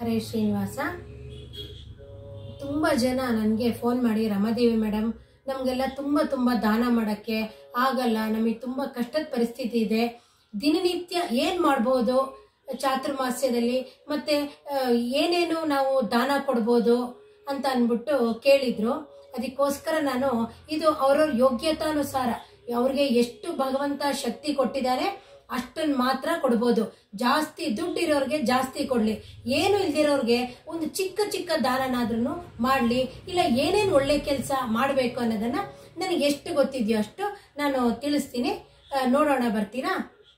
ಹರೇ ಶ್ರೀನಿವಾಸ ತುಂಬ ಜನ ನನಗೆ ಫೋನ್ ಮಾಡಿ ರಮಾದೇವಿ ಮೇಡಮ್ ನಮಗೆಲ್ಲ ತುಂಬ ತುಂಬ ದಾನ ಮಾಡೋಕ್ಕೆ ಆಗಲ್ಲ ನಮಗೆ ತುಂಬ ಕಷ್ಟದ ಪರಿಸ್ಥಿತಿ ಇದೆ ದಿನನಿತ್ಯ ಏನು ಮಾಡ್ಬೋದು ಚಾತುರ್ಮಾಸ್ಯದಲ್ಲಿ ಮತ್ತು ಏನೇನು ನಾವು ದಾನ ಕೊಡ್ಬೋದು ಅಂತ ಅಂದ್ಬಿಟ್ಟು ಕೇಳಿದ್ರು ಅದಕ್ಕೋಸ್ಕರ ನಾನು ಇದು ಅವ್ರವ್ರ ಯೋಗ್ಯತಾನುಸಾರ ಅವ್ರಿಗೆ ಎಷ್ಟು ಭಗವಂತ ಶಕ್ತಿ ಕೊಟ್ಟಿದ್ದಾರೆ ಅಷ್ಟನ್ನು ಮಾತ್ರ ಕೊಡ್ಬೋದು ಜಾಸ್ತಿ ದುಡ್ಡು ಇರೋರಿಗೆ ಜಾಸ್ತಿ ಕೊಡಲಿ ಏನು ಇಲ್ದಿರೋರಿಗೆ ಒಂದು ಚಿಕ್ಕ ಚಿಕ್ಕ ದಾನನಾದ್ರೂ ಮಾಡಲಿ ಇಲ್ಲ ಏನೇನು ಒಳ್ಳೆ ಕೆಲಸ ಮಾಡಬೇಕು ಅನ್ನೋದನ್ನ ನನಗೆ ಎಷ್ಟು ಗೊತ್ತಿದೆಯೋ ಅಷ್ಟು ನಾನು ತಿಳಿಸ್ತೀನಿ ಆ, ನೋಡೋಣ ಬರ್ತೀರಾ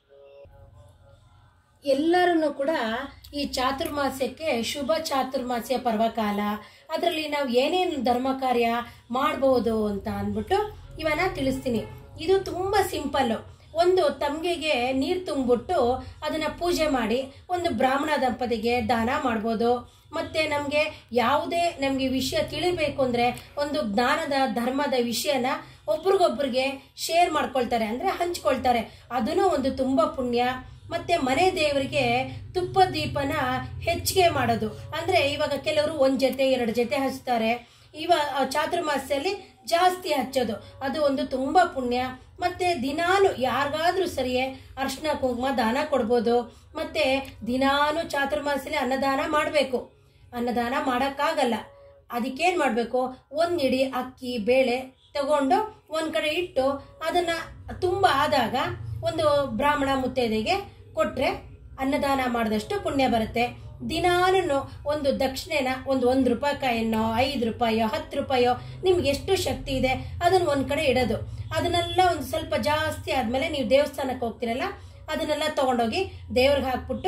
ಎಲ್ಲರೂ ಕೂಡ ಈ ಚಾತುರ್ಮಾಸ್ಯಕ್ಕೆ ಶುಭ ಚಾತುರ್ಮಾಸ್ಯ ಪರ್ವಕಾಲ ಅದರಲ್ಲಿ ನಾವು ಏನೇನು ಧರ್ಮ ಕಾರ್ಯ ಮಾಡಬಹುದು ಅಂತ ಅಂದ್ಬಿಟ್ಟು ಇವನ್ನ ತಿಳಿಸ್ತೀನಿ ಇದು ತುಂಬ ಸಿಂಪಲ್ಲು ಒಂದು ತಂಬಿಗೆಗೆ ನೀರು ತುಂಬಿಬಿಟ್ಟು ಅದನ್ನ ಪೂಜೆ ಮಾಡಿ ಒಂದು ಬ್ರಾಹ್ಮಣ ದಂಪತಿಗೆ ದಾನ ಮಾಡ್ಬೋದು ಮತ್ತೆ ನಮಗೆ ಯಾವುದೇ ನಮಗೆ ವಿಷಯ ತಿಳಿಬೇಕು ಅಂದರೆ ಒಂದು ಜ್ಞಾನದ ಧರ್ಮದ ವಿಷಯನ ಒಬ್ರಿಗೊಬ್ರಿಗೆ ಶೇರ್ ಮಾಡ್ಕೊಳ್ತಾರೆ ಅಂದರೆ ಹಂಚ್ಕೊಳ್ತಾರೆ ಅದನ್ನು ಒಂದು ತುಂಬ ಪುಣ್ಯ ಮತ್ತೆ ಮನೆ ದೇವರಿಗೆ ತುಪ್ಪ ದೀಪನ ಹೆಚ್ಚಿಗೆ ಮಾಡೋದು ಅಂದ್ರೆ ಇವಾಗ ಕೆಲವರು ಒಂದ್ ಜೊತೆ ಎರಡು ಜೊತೆ ಹಚ್ತಾರೆ ಇವಾಗ ಚಾತುರ್ಮಾಸ್ಯದಲ್ಲಿ ಜಾಸ್ತಿ ಹಚ್ಚೋದು ಅದು ಒಂದು ತುಂಬಾ ಪುಣ್ಯ ಮತ್ತೆ ದಿನಾನು ಯಾರಿಗಾದ್ರೂ ಸರಿಯೇ ಅರ್ಶಿನ ಕುಂಕುಮ ದಾನ ಕೊಡ್ಬೋದು ಮತ್ತೆ ದಿನಾನು ಚಾತುರ್ಮಾಸ್ಯದಲ್ಲಿ ಅನ್ನದಾನ ಮಾಡಬೇಕು ಅನ್ನದಾನ ಮಾಡೋಕ್ಕಾಗಲ್ಲ ಅದಕ್ಕೇನು ಮಾಡಬೇಕು ಒಂದು ಇಡಿ ಅಕ್ಕಿ ಬೇಳೆ ತಗೊಂಡು ಒಂದು ಕಡೆ ಇಟ್ಟು ಅದನ್ನ ತುಂಬ ಆದಾಗ ಒಂದು ಬ್ರಾಹ್ಮಣ ಮುತ್ತೈದೆಗೆ ಕೊಟ್ರೆ ಅನ್ನದಾನ ಮಾಡಿದಷ್ಟು ಪುಣ್ಯ ಬರುತ್ತೆ ದಿನಾನು ಒಂದು ದಕ್ಷಿಣೆನ ಒಂದು ಒಂದು ರೂಪಾಯಿ ಕಾಯಿನೋ ಐದು ರೂಪಾಯೋ ಹತ್ತು ರೂಪಾಯೋ ನಿಮ್ಗೆ ಎಷ್ಟು ಶಕ್ತಿ ಇದೆ ಅದನ್ನ ಒಂದು ಕಡೆ ಇಡೋದು ಅದನ್ನೆಲ್ಲ ಒಂದು ಸ್ವಲ್ಪ ಜಾಸ್ತಿ ಆದಮೇಲೆ ನೀವು ದೇವಸ್ಥಾನಕ್ಕೆ ಹೋಗ್ತಿರಲ್ಲ ಅದನ್ನೆಲ್ಲ ತಗೊಂಡೋಗಿ ದೇವ್ರಿಗೆ ಹಾಕ್ಬಿಟ್ಟು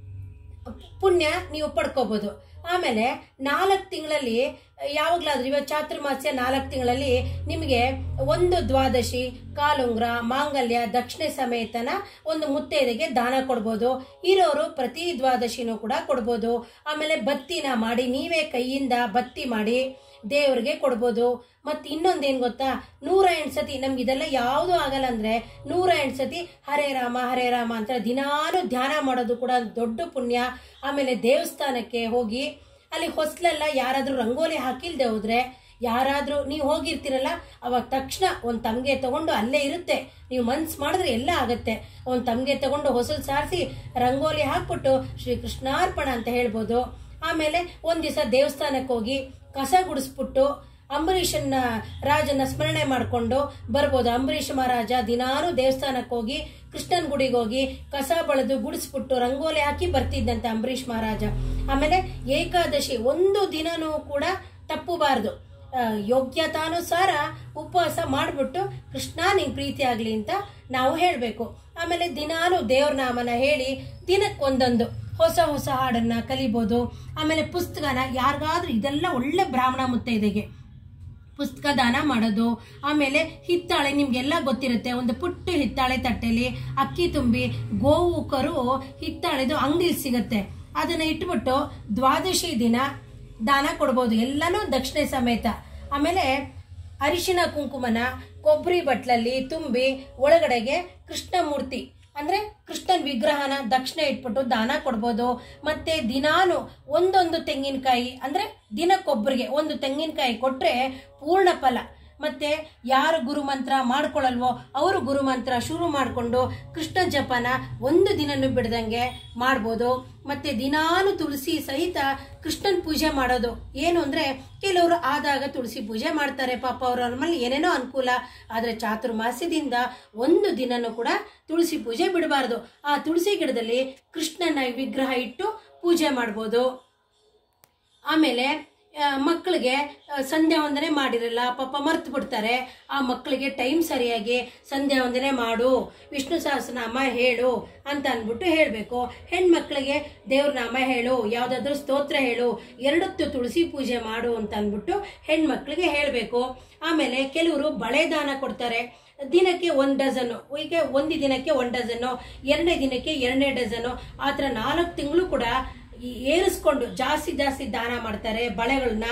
ಪುಣ್ಯ ನೀವು ಪಡ್ಕೋಬಹುದು ಆಮೇಲೆ ನಾಲ್ಕು ತಿಂಗಳಲ್ಲಿ ಯಾವಾಗಲಾದ್ರೂ ಇವಾಗ ಚಾತುರ್ಮಾಸ್ಯ ನಾಲ್ಕು ತಿಂಗಳಲ್ಲಿ ನಿಮಗೆ ಒಂದು ದ್ವಾದಶಿ ಕಾಲುಂಗ್ರ ಮಾಂಗಲ್ಯ ದಕ್ಷಿಣೆ ಸಮೇತನ ಒಂದು ಮುತ್ತೈದೆಗೆ ದಾನ ಕೊಡ್ಬೋದು ಇರೋರು ಪ್ರತಿ ದ್ವಾದಶಿನೂ ಕೂಡ ಕೊಡ್ಬೋದು ಆಮೇಲೆ ಬತ್ತಿನ ಮಾಡಿ ನೀವೇ ಕೈಯಿಂದ ಬತ್ತಿ ಮಾಡಿ ದೇವ್ರಿಗೆ ಕೊಡ್ಬೋದು ಮತ್ತು ಇನ್ನೊಂದೇನು ಗೊತ್ತಾ ನೂರ ಎಂಟು ಸತಿ ನಮ್ಗೆ ಇದೆಲ್ಲ ಯಾವುದೂ ಆಗಲ್ಲ ಅಂದರೆ ನೂರ ಎಂಟು ಸತಿ ಹರೇ ರಾಮ ಹರೇ ರಾಮ ಅಂತ ದಿನಾನು ಧ್ಯಾನ ಮಾಡೋದು ಕೂಡ ದೊಡ್ಡ ಪುಣ್ಯ ಆಮೇಲೆ ದೇವಸ್ಥಾನಕ್ಕೆ ಹೋಗಿ ಅಲ್ಲಿ ಹೊಸ್ಲೆಲ್ಲ ಯಾರಾದರೂ ರಂಗೋಲಿ ಹಾಕಿಲ್ದೆ ಹೋದ್ರೆ ಯಾರಾದರೂ ನೀವು ಹೋಗಿರ್ತೀರಲ್ಲ ಅವಾಗ ತಕ್ಷಣ ಒಂದು ತಮಗೆ ತಗೊಂಡು ಅಲ್ಲೇ ಇರುತ್ತೆ ನೀವು ಮನ್ಸು ಮಾಡಿದ್ರೆ ಎಲ್ಲ ಆಗುತ್ತೆ ಒಂದು ತಮಗೆ ತಗೊಂಡು ಹೊಸಲು ಸಾರಿಸಿ ರಂಗೋಲಿ ಹಾಕ್ಬಿಟ್ಟು ಶ್ರೀ ಕೃಷ್ಣಾರ್ಪಣ ಅಂತ ಹೇಳ್ಬೋದು ಆಮೇಲೆ ಒಂದ್ ದಿವಸ ದೇವಸ್ಥಾನಕ್ಕೆ ಹೋಗಿ ಕಸ ಗುಡಿಸ್ಬಿಟ್ಟು ಅಂಬರೀಷನ್ನ ರಾಜನ ಸ್ಮರಣೆ ಮಾಡಿಕೊಂಡು ಬರ್ಬೋದು ಅಂಬರೀಷ ಮಹಾರಾಜ ದಿನಾನು ದೇವಸ್ಥಾನಕ್ಕೆ ಹೋಗಿ ಕೃಷ್ಣನ್ ಗುಡಿಗೆ ಹೋಗಿ ಕಸ ಬಳೆದು ಗುಡಿಸ್ಬಿಟ್ಟು ರಂಗೋಲಿ ಹಾಕಿ ಬರ್ತಿದ್ದಂತೆ ಅಂಬರೀಷ್ ಮಹಾರಾಜ ಆಮೇಲೆ ಏಕಾದಶಿ ಒಂದು ದಿನನೂ ಕೂಡ ತಪ್ಪಬಾರದು ಆ, ಯೋಗ್ಯತಾನುಸಾರ ಉಪವಾಸ ಮಾಡಿಬಿಟ್ಟು ಕೃಷ್ಣ ನಿಂಗೆ ಪ್ರೀತಿ ಆಗಲಿ ಅಂತ ನಾವು ಹೇಳಬೇಕು ಆಮೇಲೆ ದಿನಾನು ದೇವ್ರ ನಾಮನ ಹೇಳಿ ದಿನಕ್ಕೊಂದೊಂದು ಹೊಸ ಹೊಸ ಹಾಡನ್ನ ಕಲಿಬೋದು ಆಮೇಲೆ ಪುಸ್ತಕನ ಯಾರಿಗಾದ್ರೂ ಇದೆಲ್ಲ ಒಳ್ಳೆ ಬ್ರಾಹ್ಮಣ ಮುತ್ತೈದೆಗೆ ಪುಸ್ತಕ ದಾನ ಮಾಡೋದು ಆಮೇಲೆ ಹಿತ್ತಾಳೆ ನಿಮ್ಗೆಲ್ಲ ಗೊತ್ತಿರುತ್ತೆ ಒಂದು ಪುಟ್ಟ ಹಿತ್ತಾಳೆ ತಟ್ಟೆಲಿ ಅಕ್ಕಿ ತುಂಬಿ ಗೋವು ಕರು ಹಿತ್ತಾಳೆದು ಅಂಗಡಿಲಿ ಸಿಗುತ್ತೆ ಅದನ್ನ ಇಟ್ಬಿಟ್ಟು ದ್ವಾದಶಿ ದಿನ ದಾನ ಕೊಡ್ಬೋದು ಎಲ್ಲನೂ ದಕ್ಷಿಣೆ ಸಮೇತ ಆಮೇಲೆ ಅರಿಶಿನ ಕುಂಕುಮನ ಕೊಬ್ಬರಿ ಬಟ್ಲಲ್ಲಿ ತುಂಬಿ ಒಳಗಡೆಗೆ ಕೃಷ್ಣ ಮೂರ್ತಿ ಅಂದ್ರೆ ಕೃಷ್ಣನ್ ವಿಗ್ರಹನ ದಕ್ಷಿಣ ಇಟ್ಬಿಟ್ಟು ದಾನ ಕೊಡ್ಬೋದು ಮತ್ತೆ ದಿನಾನು ಒಂದೊಂದು ತೆಂಗಿನಕಾಯಿ ಅಂದ್ರೆ ದಿನಕ್ಕೊಬ್ಬರಿಗೆ ಒಂದು ತೆಂಗಿನಕಾಯಿ ಕೊಟ್ರೆ ಪೂರ್ಣ ಫಲ ಮತ್ತೆ ಯಾರು ಗುರುಮಂತ್ರ ಮಾಡ್ಕೊಳ್ಳಲ್ವೋ ಅವರು ಗುರುಮಂತ್ರ ಶುರು ಮಾಡಿಕೊಂಡು ಕೃಷ್ಣ ಜಪನ ಒಂದು ದಿನನೂ ಬಿಡದಂಗೆ ಮಾಡ್ಬೋದು ಮತ್ತೆ ದಿನಾನು ತುಳಸಿ ಸಹಿತ ಕೃಷ್ಣನ್ ಪೂಜೆ ಮಾಡೋದು ಏನು ಅಂದ್ರೆ ಕೆಲವರು ಆದಾಗ ತುಳಸಿ ಪೂಜೆ ಮಾಡ್ತಾರೆ ಪಾಪ ಅವ್ರ ಮೇಲೆ ಏನೇನೋ ಅನುಕೂಲ ಆದ್ರೆ ಚಾತುರ್ಮಾಸ್ಯದಿಂದ ಒಂದು ದಿನನೂ ಕೂಡ ತುಳಸಿ ಪೂಜೆ ಬಿಡಬಾರ್ದು ಆ ತುಳಸಿ ಗಿಡದಲ್ಲಿ ಕೃಷ್ಣನ ವಿಗ್ರಹ ಇಟ್ಟು ಪೂಜೆ ಮಾಡ್ಬೋದು ಆಮೇಲೆ ಆ, ಮಕ್ಕಳಿಗೆ ಆ, ಸಂಧ್ಯಾ ವಂದನೆ ಮಾಡಿರಲ್ಲ ಪಾಪ ಮರ್ತು ಬಿಡ್ತಾರೆ ಆ ಮಕ್ಕಳಿಗೆ ಟೈಮ್ ಸರಿಯಾಗಿ ಸಂಧ್ಯಾ ವಂದನೆ ಮಾಡು ವಿಷ್ಣು ಸಹಸ್ರನಾಮ ಹೇಳು ಅಂತ ಅಂದ್ಬಿಟ್ಟು ಹೇಳಬೇಕು ಹೆಣ್ಮಕ್ಳಿಗೆ ದೇವ್ರ ನಾಮ ಹೇಳು ಯಾವುದಾದ್ರೂ ಸ್ತೋತ್ರ ಹೇಳು ಎರಡೊತ್ತು ತುಳಸಿ ಪೂಜೆ ಮಾಡು ಅಂತ ಅಂದ್ಬಿಟ್ಟು ಹೆಣ್ಮಕ್ಳಿಗೆ ಹೇಳಬೇಕು ಆಮೇಲೆ ಕೆಲವರು ಬಳೆ ದಾನ ಕೊಡ್ತಾರೆ ದಿನಕ್ಕೆ ಒಂದು ಡಜನ್ನು ಈಗ ಒಂದು ದಿನಕ್ಕೆ ಒಂದು ಡಜನ್ನು ಎರಡನೇ ದಿನಕ್ಕೆ ಎರಡನೇ ಡಜನ್ನು ಆ ಥರ ನಾಲ್ಕು ತಿಂಗಳು ಕೂಡ ಈ ಏರಿಸ್ಕೊಂಡು ಜಾಸ್ತಿ ಜಾಸ್ತಿ ದಾನ ಮಾಡ್ತಾರೆ ಬಳೆಗಳನ್ನ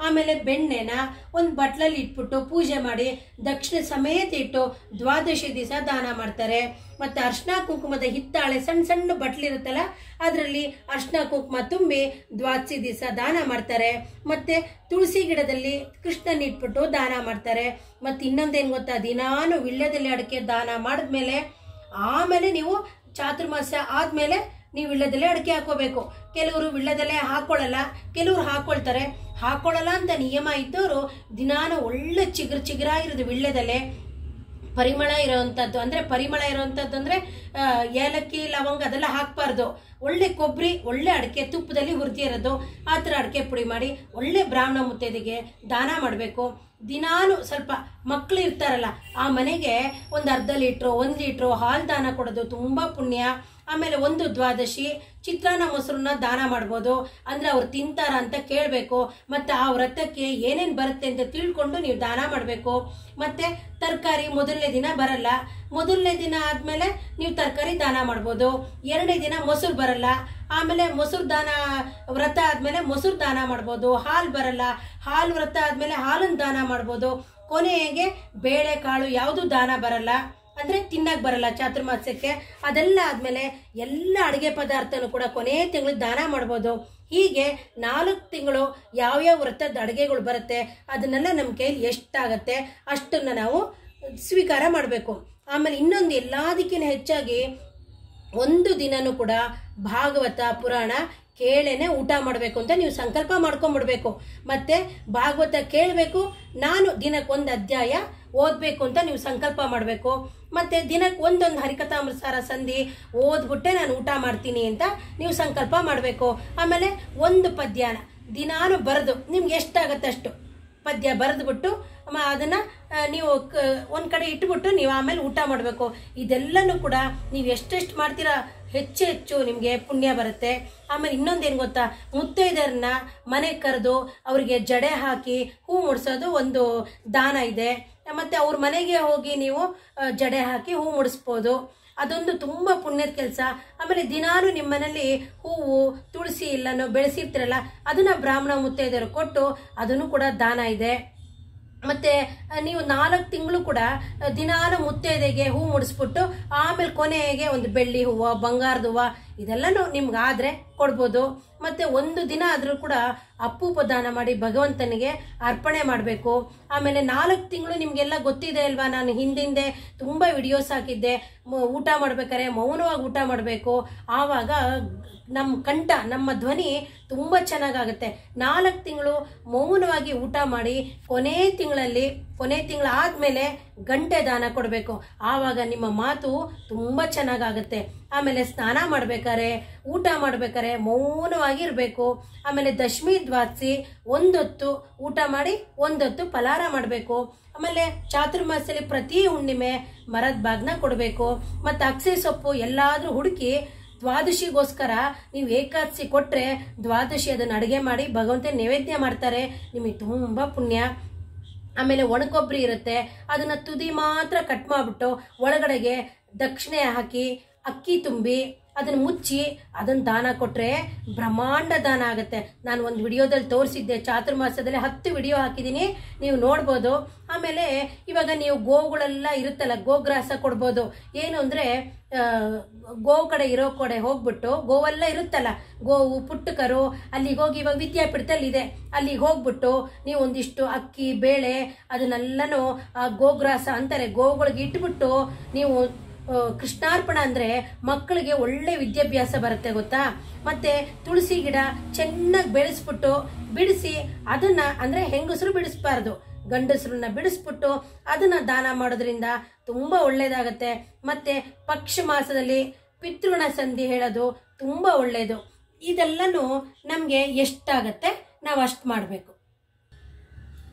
ಆಮೇಲೆ ಬೆಣ್ಣೆನ ಒಂದು ಬಟ್ಲಲ್ಲಿ ಇಟ್ಬಿಟ್ಟು ಪೂಜೆ ಮಾಡಿ ದಕ್ಷಿಣ ಸಮೇತ ಇಟ್ಟು ದ್ವಾದಶಿ ದಿವಸ ದಾನ ಮಾಡ್ತಾರೆ ಮತ್ತೆ ಅರ್ಶಿನ ಕುಂಕುಮದ ಹಿತ್ತಾಳೆ ಸಣ್ಣ ಸಣ್ಣ ಬಟ್ಲಿರುತ್ತಲ್ಲ ಅದರಲ್ಲಿ ಅರ್ಶಿನ ಕುಂಕುಮ ತುಂಬಿ ದ್ವಾದಶಿ ದಿವಸ ದಾನ ಮಾಡ್ತಾರೆ ಮತ್ತೆ ತುಳಸಿ ಗಿಡದಲ್ಲಿ ಕೃಷ್ಣನ್ ಇಟ್ಬಿಟ್ಟು ದಾನ ಮಾಡ್ತಾರೆ ಮತ್ತೆ ಇನ್ನೊಂದೇನು ಗೊತ್ತಾ ದಿನಾನು ವಿಳ್ಯದಲ್ಲಿ ಅಡಿಕೆ ದಾನ ಮಾಡಿದ್ಮೇಲೆ ಆಮೇಲೆ ನೀವು ಚಾತುರ್ಮಾಸ್ಯ ಆದ್ಮೇಲೆ ನೀವು ವಿಳ್ಯದಲ್ಲೇ ಅಡಿಕೆ ಹಾಕೋಬೇಕು ಕೆಲವರು ವಿಳ್ಯದಲ್ಲೇ ಹಾಕೊಳ್ಳಲ್ಲ ಕೆಲವರು ಹಾಕೊಳ್ತಾರೆ ಹಾಕೊಳ್ಳಲ್ಲ ಅಂತ ನಿಯಮ ಇದ್ದವರು ದಿನಾನು ಒಳ್ಳೆ ಚಿಗುರು ಚಿಗುರಾಗಿರೋದು ವಿಳ್ಯದಲ್ಲೇ ಪರಿಮಳ ಇರೋವಂಥದ್ದು ಅಂದ್ರೆ ಪರಿಮಳ ಇರೋವಂಥದ್ದು ಅಂದ್ರೆ ಆ, ಏಲಕ್ಕಿ ಲವಂಗ ಅದೆಲ್ಲ ಹಾಕ್ಬಾರ್ದು ಒಳ್ಳೆ ಕೊಬ್ಬರಿ ಒಳ್ಳೆ ಅಡಿಕೆ ತುಪ್ಪದಲ್ಲಿ ಹುರಿದಿರೋದು ಆ ಥರ ಅಡಿಕೆ ಪುಡಿ ಮಾಡಿ ಒಳ್ಳೆ ಬ್ರಾಹ್ಮಣ ಮುತ್ತೈದೆಗೆ ದಾನ ಮಾಡಬೇಕು ದಿನಾನು ಸ್ವಲ್ಪ ಮಕ್ಕಳು ಇರ್ತಾರಲ್ಲ ಆ ಮನೆಗೆ ಒಂದು ಅರ್ಧ ಲೀಟ್ರು ಒಂದು ಲೀಟ್ರು ಹಾಲು ದಾನ ಕೊಡೋದು ತುಂಬಾ ಪುಣ್ಯ ಆಮೇಲೆ ಒಂದು ದ್ವಾದಶಿ ಚಿತ್ರಾನ್ನ ಮೊಸರನ್ನ ದಾನ ಮಾಡ್ಬೋದು ಅಂದ್ರೆ ಅವ್ರು ತಿಂತಾರ ಅಂತ ಕೇಳಬೇಕು ಮತ್ತೆ ಆ ವ್ರತಕ್ಕೆ ಏನೇನು ಬರುತ್ತೆ ಅಂತ ತಿಳ್ಕೊಂಡು ನೀವು ದಾನ ಮಾಡಬೇಕು ಮತ್ತೆ ತರಕಾರಿ ಮೊದಲನೇ ದಿನ ಬರಲ್ಲ ಮೊದಲನೇ ದಿನ ಆದ್ಮೇಲೆ ನೀವು ತರಕಾರಿ ದಾನ ಮಾಡ್ಬೋದು ಎರಡನೇ ದಿನ ಮೊಸರು ಬರಲ್ಲ ಆಮೇಲೆ ಮೊಸರು ದಾನ ವ್ರತ ಆದ್ಮೇಲೆ ಮೊಸರು ದಾನ ಮಾಡ್ಬೋದು ಹಾಲು ಬರಲ್ಲ ಹಾಲು ವ್ರತ ಆದ್ಮೇಲೆ ಹಾಲನ್ನು ದಾನ ಮಾಡ್ಬೋದು ಕೊನೆಗೆ ಬೇಳೆ ಕಾಳು ಯಾವುದು ದಾನ ಬರಲ್ಲ ಅಂದ್ರೆ ತಿನ್ನಕ್ ಬರಲ್ಲ ಚಾತುರ್ಮಾಸ್ಯಕ್ಕೆ ಅದೆಲ್ಲ ಆದ್ಮೇಲೆ ಎಲ್ಲ ಅಡುಗೆ ಪದಾರ್ಥನೂ ಕೂಡ ಕೊನೆ ತಿಂಗಳು ದಾನ ಮಾಡ್ಬೋದು ಹೀಗೆ ನಾಲ್ಕು ತಿಂಗಳು ಯಾವ್ಯಾವ ವ್ರತದ ಅಡುಗೆಗಳು ಬರುತ್ತೆ ಅದನ್ನೆಲ್ಲ ನಮ್ಮ ಕೈಲಿ ಎಷ್ಟಾಗತ್ತೆ ಅಷ್ಟನ್ನ ನಾವು ಸ್ವೀಕಾರ ಮಾಡಬೇಕು ಆಮೇಲೆ ಇನ್ನೊಂದು ಎಲ್ಲದಕ್ಕಿಂತ ಹೆಚ್ಚಾಗಿ ಒಂದು ದಿನನೂ ಕೂಡ ಭಾಗವತ ಪುರಾಣ ಕೇಳೇನೆ ಊಟ ಮಾಡಬೇಕು ಅಂತ ನೀವು ಸಂಕಲ್ಪ ಮಾಡ್ಕೊಂಡ್ಬಿಡ್ಬೇಕು ಮತ್ತೆ ಭಾಗವತ ಕೇಳಬೇಕು ನಾನು ದಿನಕ್ಕೆ ಒಂದು ಅಧ್ಯಾಯ ಓದಬೇಕು ಅಂತ ನೀವು ಸಂಕಲ್ಪ ಮಾಡಬೇಕು ಮತ್ತೆ ದಿನಕ್ಕೆ ಒಂದೊಂದು ಹರಿಕಥಾಮೃತಸಾರ ಸಂಧಿ ಓದ್ಬಿಟ್ಟೆ ನಾನು ಊಟ ಮಾಡ್ತೀನಿ ಅಂತ ನೀವು ಸಂಕಲ್ಪ ಮಾಡಬೇಕು ಆಮೇಲೆ ಒಂದು ಪದ್ಯನ ದಿನಾನು ಬರೆದು ನಿಮ್ಗೆ ಎಷ್ಟಾಗತ್ತೆ ಅಷ್ಟು ಪದ್ಯ ಬರೆದ್ಬಿಟ್ಟು ಮ- ಅದನ್ನ ಆ, ನೀವು ಕ- ಒಂದ್ ಕಡೆ ಇಟ್ಬಿಟ್ಟು ನೀವು ಆಮೇಲೆ ಊಟ ಮಾಡಬೇಕು ಇದೆಲ್ಲನೂ ಕೂಡ ನೀವು ಎಷ್ಟೆಷ್ಟು ಮಾಡ್ತೀರಾ ಹೆಚ್ಚು ಹೆಚ್ಚು ನಿಮಗೆ ಪುಣ್ಯ ಬರುತ್ತೆ ಆಮೇಲೆ ಇನ್ನೊಂದೇನು ಗೊತ್ತಾ ಮುತ್ತೈದರನ್ನ ಮನೆಗೆ ಕರೆದು ಅವರಿಗೆ ಜಡೆ ಹಾಕಿ ಹೂ ಮುಡ್ಸೋದು ಒಂದು ದಾನ ಇದೆ ಮತ್ತೆ ಅವ್ರ ಮನೆಗೆ ಹೋಗಿ ನೀವು ಆ, ಜಡೆ ಹಾಕಿ ಹೂ ಮುಡಿಸ್ಬೋದು ಅದೊಂದು ತುಂಬಾ ಪುಣ್ಯದ ಕೆಲಸ ಆಮೇಲೆ ದಿನಾನು ನಿಮ್ಮ ಮನೇಲಿ ಹೂವು ತುಳಸಿ ಇಲ್ಲನೋ ಬೆಳೆಸಿರ್ತೀರಲ್ಲ ಅದನ್ನ ಬ್ರಾಹ್ಮಣ ಮುತ್ತೈದೆಯರು ಕೊಟ್ಟು ಅದನ್ನು ಕೂಡ ದಾನ ಇದೆ ಮತ್ತೆ ಆ, ನೀವು ನಾಲ್ಕು ತಿಂಗಳು ಕೂಡ ಆ, ದಿನಾನು ಮುತ್ತೈದೆಗೆ ಹೂ ಮುಡಿಸ್ಬಿಟ್ಟು ಆಮೇಲೆ ಕೊನೆಗೆ ಒಂದು ಬೆಳ್ಳಿ ಹೂವು ಬಂಗಾರದ ಹೂವು ಇದೆಲ್ಲನೂ ನಿಮ್ಗೆ ಆದ್ರೆ ಕೊಡ್ಬೋದು ಮತ್ತೆ ಒಂದು ದಿನ ಆದ್ರೂ ಕೂಡ ಅಪ್ಪುಪ ದಾನ ಮಾಡಿ ಭಗವಂತನಿಗೆ ಅರ್ಪಣೆ ಮಾಡಬೇಕು ಆಮೇಲೆ ನಾಲ್ಕು ತಿಂಗಳು ನಿಮ್ಗೆಲ್ಲ ಗೊತ್ತಿದೆ ಅಲ್ವಾ ನಾನು ಹಿಂದಿಂದೆ ತುಂಬಾ ವಿಡಿಯೋಸ್ ಹಾಕಿದ್ದೆ ಮ- ಊಟ ಮಾಡ್ಬೇಕಾದ್ರೆ ಮೌನವಾಗಿ ಊಟ ಮಾಡಬೇಕು ಆವಾಗ ನಮ್ಮ ಕಂಠ ನಮ್ಮ ಧ್ವನಿ ತುಂಬ ಚೆನ್ನಾಗಾಗುತ್ತೆ ನಾಲ್ಕು ತಿಂಗಳು ಮೌನವಾಗಿ ಊಟ ಮಾಡಿ ಕೊನೆ ತಿಂಗಳಲ್ಲಿ ಕೊನೆ ತಿಂಗಳ ಆದ್ಮೇಲೆ ಗಂಟೆ ದಾನ ಕೊಡಬೇಕು ಆವಾಗ ನಿಮ್ಮ ಮಾತು ತುಂಬ ಚೆನ್ನಾಗಾಗುತ್ತೆ ಆಮೇಲೆ ಸ್ನಾನ ಮಾಡ್ಬೇಕಾರೆ ಊಟ ಮಾಡ್ಬೇಕಾರೆ ಮೌನವಾಗಿ ಇರಬೇಕು ಆಮೇಲೆ ದಶಮಿ ದ್ವಾದಶಿ ಒಂದೊತ್ತು ಊಟ ಮಾಡಿ ಒಂದೊತ್ತು ಫಲಾರ ಮಾಡಬೇಕು ಆಮೇಲೆ ಚಾತುರ್ಮಾಸದಲ್ಲಿ ಪ್ರತಿ ಹುಣ್ಣಿಮೆ ಮರದ ಬಾಗ್ನ ಕೊಡಬೇಕು ಮತ್ತು ಅಕ್ಸೆ ಸೊಪ್ಪು ಎಲ್ಲಾದ್ರೂ ಹುಡುಕಿ ದ್ವಾದಶಿಗೋಸ್ಕರ ನೀವು ಏಕಾದಶಿ ಕೊಟ್ರೆ ದ್ವಾದಶಿ ಅದನ್ನ ಅಡುಗೆ ಮಾಡಿ ಭಗವಂತ ನೈವೇದ್ಯ ಮಾಡ್ತಾರೆ ನಿಮಗೆ ತುಂಬಾ ಪುಣ್ಯ ಆಮೇಲೆ ಒಣಕೊಬ್ಬರಿ ಇರುತ್ತೆ ಅದನ್ನ ತುದಿ ಮಾತ್ರ ಕಟ್ ಮಾಡ್ಬಿಟ್ಟು ಒಳಗಡೆಗೆ ದಕ್ಷಿಣೆ ಹಾಕಿ ಅಕ್ಕಿ ತುಂಬಿ ಅದನ್ನ ಮುಚ್ಚಿ ಅದನ್ನ ದಾನ ಕೊಟ್ರೆ ಬ್ರಹ್ಮಾಂಡ ದಾನ ಆಗುತ್ತೆ ನಾನು ಒಂದು ವಿಡಿಯೋದಲ್ಲಿ ತೋರಿಸಿದ್ದೆ ಚಾತುರ್ಮಾಸದಲ್ಲಿ ಹತ್ತು ವಿಡಿಯೋ ಹಾಕಿದ್ದೀನಿ ನೀವು ನೋಡ್ಬೋದು ಆಮೇಲೆ ಇವಾಗ ನೀವು ಗೋವುಗಳೆಲ್ಲ ಇರುತ್ತಲ್ಲ ಗೋಗ್ರಾಸ ಕೊಡ್ಬೋದು ಏನು ಅಂದ್ರೆ ಆ, ಗೋವು ಕಡೆ ಇರೋ ಕಡೆ ಹೋಗ್ಬಿಟ್ಟು ಗೋವೆಲ್ಲ ಇರುತ್ತಲ್ಲ ಗೋವು ಪುಟ್ಟಕರು ಅಲ್ಲಿಗೆ ಹೋಗಿ ಇವಾಗ ವಿದ್ಯಾಪೀಠದಲ್ಲಿ ಇದೆ ಅಲ್ಲಿಗೆ ಹೋಗ್ಬಿಟ್ಟು ನೀವು ಒಂದಿಷ್ಟು ಅಕ್ಕಿ ಬೇಳೆ ಅದನ್ನೆಲ್ಲನೂ ಆ ಗೋಗ್ರಾಸ ಅಂತಾರೆ ಗೋವುಗಳಿಗೆ ಇಟ್ಬಿಟ್ಟು ನೀವು ಆ, ಕೃಷ್ಣಾರ್ಪಣ ಅಂದ್ರೆ ಮಕ್ಕಳಿಗೆ ಒಳ್ಳೆ ವಿದ್ಯಾಭ್ಯಾಸ ಬರುತ್ತೆ ಗೊತ್ತಾ ಮತ್ತೆ ತುಳಸಿ ಗಿಡ ಚೆನ್ನಾಗಿ ಬೆಳೆಸ್ಬಿಟ್ಟು ಬಿಡಿಸಿ ಅದನ್ನ ಅಂದ್ರೆ ಹೆಂಗಸರು ಬಿಡಿಸ್ಬಾರ್ದು ಗಂಡಸರನ್ನ ಬಿಡಿಸ್ಬಿಟ್ಟು ಅದನ್ನ ದಾನ ಮಾಡೋದ್ರಿಂದ ತುಂಬಾ ಒಳ್ಳೇದಾಗತ್ತೆ ಮತ್ತೆ ಪಕ್ಷ ಮಾಸದಲ್ಲಿ ಪಿತೃಣ ಸಂಧಿ ಹೇಳೋದು ತುಂಬಾ ಒಳ್ಳೇದು ಇದೆಲ್ಲನೂ ನಮ್ಗೆ ಎಷ್ಟಾಗತ್ತೆ ನಾವು ಅಷ್ಟು ಮಾಡಬೇಕು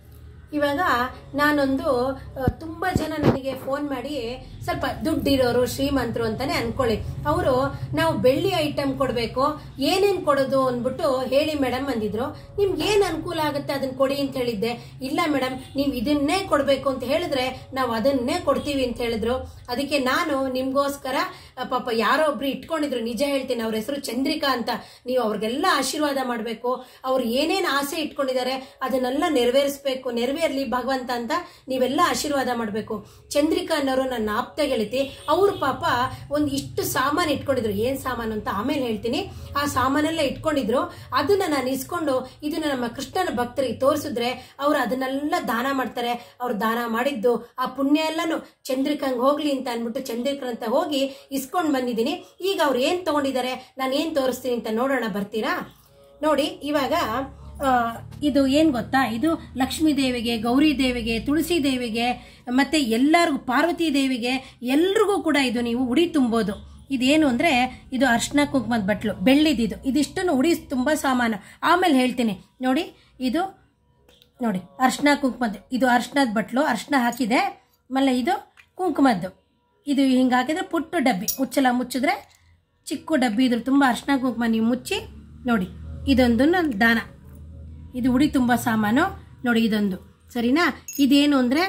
ಇವಾಗ ನಾನೊಂದು ಆ, ತುಂಬ ಜನ ನನಗೆ ಫೋನ್ ಮಾಡಿ ಸ್ವಲ್ಪ ದುಡ್ಡಿರೋರು ಶ್ರೀಮಂತರು ಅಂತಾನೆ ಅನ್ಕೊಳ್ಳಿ ಅವರು ನಾವು ಬೆಳ್ಳಿ ಐಟಮ್ ಕೊಡಬೇಕು ಏನೇನು ಕೊಡೋದು ಅಂದ್ಬಿಟ್ಟು ಹೇಳಿ ಮೇಡಮ್ ಅಂದಿದ್ರು ನಿಮ್ಗೆ ಏನು ಅನುಕೂಲ ಆಗುತ್ತೆ ಅದನ್ನ ಕೊಡಿ ಅಂತ ಹೇಳಿದ್ದೆ ಇಲ್ಲ ಮೇಡಮ್ ನೀವು ಇದನ್ನೇ ಕೊಡಬೇಕು ಅಂತ ಹೇಳಿದ್ರೆ ನಾವು ಅದನ್ನೇ ಕೊಡ್ತೀವಿ ಅಂತ ಹೇಳಿದ್ರು ಅದಕ್ಕೆ ನಾನು ನಿಮ್ಗೋಸ್ಕರ ಆ, ಪಾಪ ಯಾರೋ ಒಬ್ರು ಇಟ್ಕೊಂಡಿದ್ರು ನಿಜ ಹೇಳ್ತೀನಿ ಅವ್ರ ಹೆಸರು ಚಂದ್ರಿಕಾ ಅಂತ ನೀವು ಅವ್ರಿಗೆಲ್ಲ ಆಶೀರ್ವಾದ ಮಾಡಬೇಕು ಅವ್ರು ಏನೇನು ಆಸೆ ಇಟ್ಕೊಂಡಿದ್ದಾರೆ ಅದನ್ನೆಲ್ಲ ನೆರವೇರಿಸಬೇಕು ನೆರವೇರ್ಲಿ ಭಗವಂತ ಅಂತ ನೀವೆಲ್ಲ ಆಶೀರ್ವಾದ ಮಾಡಬೇಕು ಚಂದ್ರಿಕಾ ಅನ್ನೋರು ನನ್ನ ಆಪ್ತ ಗೆಳತಿ ಅವ್ರ ಪಾಪ ಒಂದು ಇಷ್ಟು ಸಾಮಾನು ಇಟ್ಕೊಂಡಿದ್ರು ಏನ್ ಸಾಮಾನು ಅಂತ ಆಮೇಲೆ ಹೇಳ್ತೀನಿ ಆ ಸಾಮಾನೆಲ್ಲ ಇಟ್ಕೊಂಡಿದ್ರು ಅದನ್ನ ನಾನು ಇಸ್ಕೊಂಡು ಇದನ್ನ ನಮ್ಮ ಕೃಷ್ಣನ ಭಕ್ತರಿಗೆ ತೋರಿಸಿದ್ರೆ ಅವ್ರು ಅದನ್ನೆಲ್ಲ ದಾನ ಮಾಡ್ತಾರೆ ಅವ್ರು ದಾನ ಮಾಡಿದ್ದು ಆ ಪುಣ್ಯ ಎಲ್ಲಾನು ಚಂದ್ರಿಕಂಗ್ ಹೋಗ್ಲಿ ಅಂತ ಅನ್ಬಿಟ್ಟು ಚಂದ್ರಿಕರಂತ ಹೋಗಿ ಇಸ್ಕೊಂಡ್ ಬಂದಿದ್ದೀನಿ ಈಗ ಅವ್ರು ಏನ್ ತಗೊಂಡಿದ್ದಾರೆ ನಾನು ಏನ್ ತೋರಿಸ್ತೀನಿ ಅಂತ ನೋಡೋಣ ಬರ್ತೀರಾ ನೋಡಿ ಇವಾಗ ಆ, ಇದು ಏನ್ ಗೊತ್ತಾ ಇದು ಲಕ್ಷ್ಮೀ ದೇವಿಗೆ ಗೌರಿ ದೇವಿಗೆ ತುಳಸಿ ದೇವಿಗೆ ಮತ್ತೆ ಎಲ್ಲರಿಗೂ ಪಾರ್ವತಿ ದೇವಿಗೆ ಎಲ್ರಿಗೂ ಕೂಡ ಇದು ನೀವು ಉಡಿ ತುಂಬೋದು ಇದೇನು ಅಂದ್ರೆ ಇದು ಅರ್ಶಿನ ಕುಂಕುಮದ ಬಟ್ಲು ಬೆಳ್ಳಿದಿದು ಇದಿಷ್ಟನ್ನು ಉಡಿ ತುಂಬಾ ಸಾಮಾನು ಆಮೇಲೆ ಹೇಳ್ತೀನಿ ನೋಡಿ ಇದು ನೋಡಿ ಅರ್ಶಿನ ಕುಂಕುಮದ್ದು ಇದು ಅರ್ಶಿನದ ಬಟ್ಲು ಅರ್ಶಿನ ಹಾಕಿದೆ ಆಮೇಲೆ ಇದು ಕುಂಕುಮದ್ದು ಇದು ಹಿಂಗೆ ಹಾಕಿದ್ರೆ ಪುಟ್ಟು ಡಬ್ಬಿ ಮುಚ್ಚಲ ಮುಚ್ಚಿದ್ರೆ ಚಿಕ್ಕ ಡಬ್ಬಿ ಇದ್ರ ತುಂಬ ಅರ್ಶಿನ ಕುಂಕುಮ ನೀವು ಮುಚ್ಚಿ ನೋಡಿ ಇದೊಂದು ನನ್ ದಾನ ಇದು ಉಡಿ ತುಂಬ ಸಾಮಾನು ನೋಡಿ ಇದೊಂದು ಸರಿನಾ ಇದೇನು ಅಂದರೆ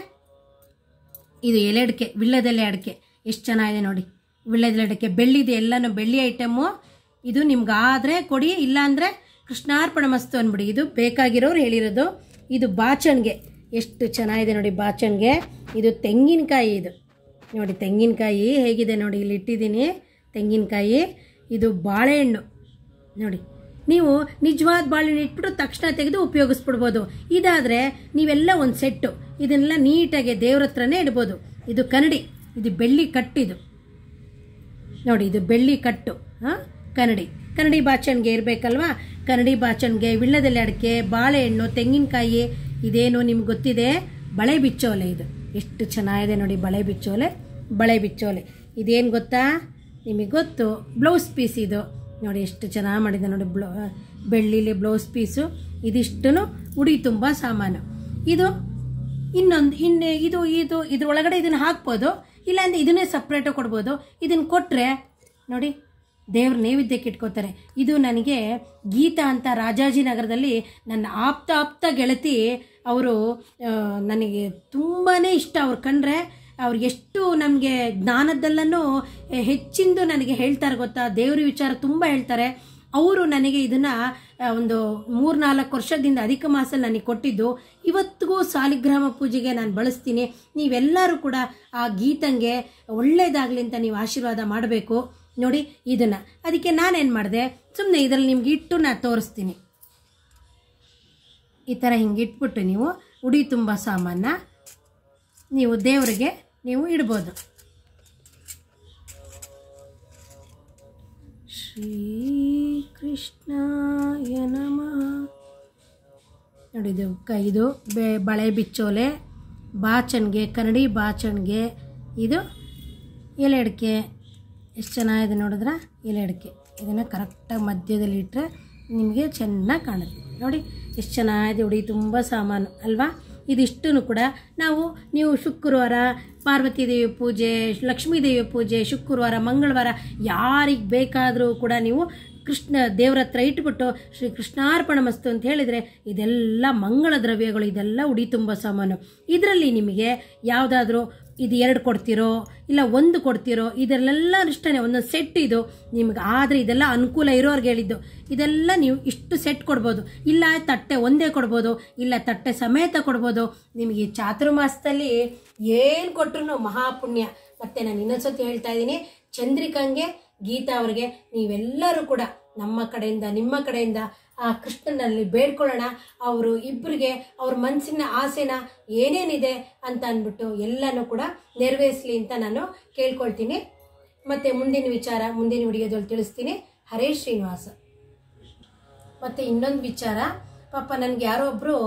ಇದು ಎಲೆ ಅಡಿಕೆ ವಿಳ್ಯದೆಲೆ ಅಡಿಕೆ ಎಷ್ಟು ಚೆನ್ನಾಗಿದೆ ನೋಡಿ ವಿಳ್ಯದೆಲೆ ಅಡಿಕೆ ಬೆಳ್ಳಿದೆ ಎಲ್ಲನೂ ಬೆಳ್ಳಿ ಐಟಮು ಇದು ನಿಮ್ಗೆ ಆದರೆ ಕೊಡಿ ಇಲ್ಲಾಂದರೆ ಕೃಷ್ಣಾರ್ಪಣ ಮಸ್ತು ಅಂದ್ಬಿಡಿ ಇದು ಬೇಕಾಗಿರೋರು ಹೇಳಿರೋದು ಇದು ಬಾಚಣಿಗೆ ಎಷ್ಟು ಚೆನ್ನಾಗಿದೆ ನೋಡಿ ಬಾಚಣಿಗೆ ಇದು ತೆಂಗಿನಕಾಯಿ ಇದು ನೋಡಿ ತೆಂಗಿನಕಾಯಿ ಹೇಗಿದೆ ನೋಡಿ ಇಲ್ಲಿ ಇಟ್ಟಿದ್ದೀನಿ ತೆಂಗಿನಕಾಯಿ ಇದು ಬಾಳೆಹಣ್ಣು ನೋಡಿ ನೀವು ನಿಜವಾದ ಬಾಳೆಹಣ್ಣು ಇಟ್ಬಿಟ್ಟು ತಕ್ಷಣ ತೆಗೆದು ಉಪಯೋಗಿಸ್ಬಿಡ್ಬೋದು ಇದಾದರೆ ನೀವೆಲ್ಲ ಒಂದು ಸೆಟ್ಟು ಇದನ್ನೆಲ್ಲ ನೀಟಾಗಿ ದೇವ್ರ ಹತ್ರನೇ ಇಡ್ಬೋದು ಇದು ಕನ್ನಡಿ ಇದು ಬೆಳ್ಳಿ ಕಟ್ಟಿದು ನೋಡಿ ಇದು ಬೆಳ್ಳಿ ಕಟ್ಟು ಹಾಂ ಕನ್ನಡಿ ಕನ್ನಡಿ ಬಾಚಣಿಗೆ ಇರಬೇಕಲ್ವಾ ಕನ್ನಡಿ ಬಾಚಣಿಗೆ ವಿಳ್ಳದೆಲೆ ಅಡಿಕೆ ಬಾಳೆಹಣ್ಣು ತೆಂಗಿನಕಾಯಿ ಇದೇನು ನಿಮ್ಗೆ ಗೊತ್ತಿದೆ ಬಳೆ ಬಿಚ್ಚೋಲೆ ಇದು ಎಷ್ಟು ಚೆನ್ನಾಗಿದೆ ನೋಡಿ ಬಳೆ ಬಿಚ್ಚೋಲೆ ಬಳೆ ಬಿಚ್ಚೋಲೆ ಇದೇನು ಗೊತ್ತಾ ನಿಮಗೆ ಗೊತ್ತು ಬ್ಲೌಸ್ ಪೀಸ್ ಇದು ನೋಡಿ ಎಷ್ಟು ಚೆನ್ನಾಗಿ ಮಾಡಿದೆ ನೋಡಿ ಬ್ಲೌ ಬೆಳ್ಳಿಲಿ ಬ್ಲೌಸ್ ಪೀಸು ಇದಿಷ್ಟು ಉಡಿ ತುಂಬ ಸಾಮಾನು ಇದು ಇನ್ನೊಂದು ಇನ್ನು ಇದು ಇದು ಇದ್ರೊಳಗಡೆ ಇದನ್ನು ಹಾಕ್ಬೋದು ಇಲ್ಲಾಂದ್ರೆ ಇದನ್ನೇ ಸಪ್ರೇಟಾಗಿ ಕೊಡ್ಬೋದು ಇದನ್ನು ಕೊಟ್ಟರೆ ನೋಡಿ ದೇವ್ರ ನೈವೇದ್ಯಕ್ಕೆ ಇಟ್ಕೋತಾರೆ ಇದು ನನಗೆ ಗೀತಾ ಅಂತ ರಾಜಾಜಿನಗರದಲ್ಲಿ ನನ್ನ ಆಪ್ತ ಆಪ್ತ ಗೆಳತಿ ಅವರು ನನಗೆ ತುಂಬಾ ಇಷ್ಟ ಅವ್ರು ಕಂಡ್ರೆ ಅವ್ರು ಎಷ್ಟು ನಮಗೆ ಜ್ಞಾನದಲ್ಲೂ ಹೆಚ್ಚಿಂದು ನನಗೆ ಹೇಳ್ತಾರೆ ಗೊತ್ತಾ ದೇವ್ರ ವಿಚಾರ ತುಂಬ ಹೇಳ್ತಾರೆ ಅವರು ನನಗೆ ಇದನ್ನ ಆ, ಒಂದು ಮೂರ್ನಾಲ್ಕು ವರ್ಷದಿಂದ ಅಧಿಕ ಮಾಸ ನನಗೆ ಕೊಟ್ಟಿದ್ದು ಇವತ್ತಿಗೂ ಸಾಲಿಗ್ರಾಮ ಪೂಜೆಗೆ ನಾನು ಬಳಸ್ತೀನಿ ನೀವೆಲ್ಲರೂ ಕೂಡ ಆ ಗೀತಂಗೆ ಒಳ್ಳೇದಾಗಲಿ ಅಂತ ನೀವು ಆಶೀರ್ವಾದ ಮಾಡಬೇಕು ನೋಡಿ ಇದನ್ನ ಅದಕ್ಕೆ ನಾನೇನು ಮಾಡಿದೆ ಸುಮ್ಮನೆ ಇದರಲ್ಲಿ ನಿಮ್ಗೆ ಇಟ್ಟು ನಾನು ತೋರಿಸ್ತೀನಿ ಈ ಥರ ಹಿಂಗೆ ಇಟ್ಬಿಟ್ಟು ನೀವು ಉಡಿ ತುಂಬ ಸಾಮಾನ ನೀವು ದೇವರಿಗೆ ನೀವು ಇಡ್ಬೋದು ಶ್ರೀಕೃಷ್ಣಾಯ ನಮಃ ನೋಡಿ ಇದು ಕ ಇದು ಬೆ ಬಳೆ ಬಿಚ್ಚೋಲೆ ಬಾಚಣಿಗೆ ಕನ್ನಡಿ ಬಾಚಣಿಗೆ ಇದು ಎಲೆ ಅಡಿಕೆ ಎಷ್ಟು ಚೆನ್ನಾಗಿದೆ ನೋಡಿದ್ರ ಎಲೆ ಅಡಿಕೆ ಇದನ್ನು ಕರೆಕ್ಟಾಗಿ ಮಧ್ಯದಲ್ಲಿ ಇಟ್ಟರೆ ನಿಮಗೆ ಚೆನ್ನಾಗಿ ಕಾಣುತ್ತೆ ನೋಡಿ ಎಷ್ಟು ಚೆನ್ನಾಗಿದೆ ಉಡಿ ತುಂಬ ಸಾಮಾನು ಅಲ್ವಾ ಇದಿಷ್ಟೂ ಕೂಡ ನಾವು ನೀವು ಶುಕ್ರವಾರ ಪಾರ್ವತಿ ದೇವಿ ಪೂಜೆ ಲಕ್ಷ್ಮೀ ದೇವಿ ಪೂಜೆ ಶುಕ್ರವಾರ ಮಂಗಳವಾರ ಯಾರಿಗೆ ಬೇಕಾದರೂ ಕೂಡ ನೀವು ಕೃಷ್ಣ ದೇವ್ರ ಹತ್ರ ಇಟ್ಬಿಟ್ಟು ಶ್ರೀ ಕೃಷ್ಣಾರ್ಪಣ ಮಸ್ತು ಅಂತ ಹೇಳಿದರೆ ಇದೆಲ್ಲ ಮಂಗಳ ದ್ರವ್ಯಗಳು ಇದೆಲ್ಲ ಉಡಿ ತುಂಬ ಸಾಮಾನು ಇದರಲ್ಲಿ ನಿಮಗೆ ಯಾವುದಾದ್ರೂ ಇದು ಎರಡು ಕೊಡ್ತಿರೋ ಇಲ್ಲ ಒಂದು ಕೊಡ್ತಿರೋ ಇದರಲ್ಲೆಲ್ಲ ಇಷ್ಟನೇ ಒಂದೊಂದು ಸೆಟ್ ಇದು ನಿಮ್ಗೆ ಆದರೆ ಇದೆಲ್ಲ ಅನುಕೂಲ ಇರೋರ್ಗೆ ಹೇಳಿದ್ದು ಇದೆಲ್ಲ ನೀವು ಇಷ್ಟು ಸೆಟ್ ಕೊಡ್ಬೋದು ಇಲ್ಲ ತಟ್ಟೆ ಒಂದೇ ಕೊಡ್ಬೋದು ಇಲ್ಲ ತಟ್ಟೆ ಸಮೇತ ಕೊಡ್ಬೋದು ನಿಮಗೆ ಈ ಚಾತುರ್ಮಾಸದಲ್ಲಿ ಏನು ಕೊಟ್ರು ಮಹಾಪುಣ್ಯ ಮತ್ತೆ ನಾನು ಇನ್ನೊಂದ್ಸತಿ ಹೇಳ್ತಾ ಇದ್ದೀನಿ ಚಂದ್ರಿಕಂಗೆ ಗೀತಾ ಅವ್ರಿಗೆ ನೀವೆಲ್ಲರೂ ಕೂಡ ನಮ್ಮ ಕಡೆಯಿಂದ ನಿಮ್ಮ ಕಡೆಯಿಂದ ಆ ಕೃಷ್ಣನಲ್ಲಿ ಬೇಡ್ಕೊಳ್ಳೋಣ ಅವರು ಇಬ್ಬರಿಗೆ ಅವ್ರ ಮನಸ್ಸಿನ ಆಸೆನ ಏನೇನಿದೆ ಅಂತ ಅಂದ್ಬಿಟ್ಟು ಎಲ್ಲನೂ ಕೂಡ ನೆರವೇರಿಸಲಿ ಅಂತ ನಾನು ಕೇಳ್ಕೊಳ್ತೀನಿ ಮತ್ತೆ ಮುಂದಿನ ವಿಚಾರ ಮುಂದಿನ ವಿಡಿಯೋದಲ್ಲಿ ತಿಳಿಸ್ತೀನಿ ಹರೇ ಶ್ರೀನಿವಾಸ ಮತ್ತೆ ಇನ್ನೊಂದು ವಿಚಾರ ಪಾಪ ನನಗೆ ಯಾರೋ ಒಬ್ಬರು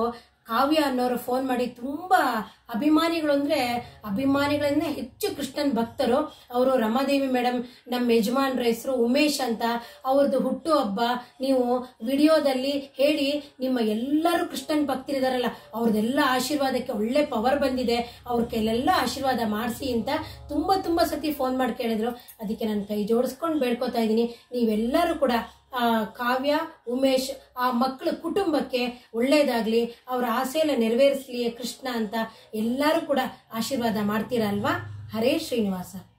ಕಾವ್ಯ ಅನ್ನೋರು ಫೋನ್ ಮಾಡಿ ತುಂಬಾ ಅಭಿಮಾನಿಗಳು ಅಂದ್ರೆ ಅಭಿಮಾನಿಗಳನ್ನೇ ಹೆಚ್ಚು ಕೃಷ್ಣನ್ ಭಕ್ತರು ಅವರು ರಮಾದೇವಿ ಮೇಡಮ್ ನಮ್ಮ ಯಜಮಾನ್ರ ಹೆಸರು ಉಮೇಶ್ ಅಂತ ಅವ್ರದ್ದು ಹುಟ್ಟು ಹಬ್ಬ ನೀವು ವಿಡಿಯೋದಲ್ಲಿ ಹೇಳಿ ನಿಮ್ಮ ಎಲ್ಲರೂ ಕೃಷ್ಣನ್ ಭಕ್ತರಿದಾರಲ್ಲ ಅವ್ರದ್ದೆಲ್ಲ ಆಶೀರ್ವಾದಕ್ಕೆ ಒಳ್ಳೆ ಪವರ್ ಬಂದಿದೆ ಅವ್ರ ಕೈಲೆಲ್ಲ ಆಶೀರ್ವಾದ ಮಾಡಿಸಿ ಅಂತ ತುಂಬಾ ತುಂಬಾ ಸತಿ ಫೋನ್ ಮಾಡಿ ಕೇಳಿದ್ರು ಅದಕ್ಕೆ ನಾನು ಕೈ ಜೋಡಿಸ್ಕೊಂಡು ಬೇಡ್ಕೋತಾ ಇದ್ದೀನಿ ನೀವೆಲ್ಲರೂ ಕೂಡ ಆ ಕಾವ್ಯ ಉಮೇಶ್ ಆ ಮಕ್ಕಳ ಕುಟುಂಬಕ್ಕೆ ಒಳ್ಳೇದಾಗ್ಲಿ ಅವರ ಆಸೆ ಎಲ್ಲ ನೆರವೇರಿಸ್ಲಿ ಕೃಷ್ಣ ಅಂತ ಎಲ್ಲರೂ ಕೂಡ ಆಶೀರ್ವಾದ ಮಾಡ್ತೀರಾ ಅಲ್ವಾ ಹರೇ ಶ್ರೀನಿವಾಸ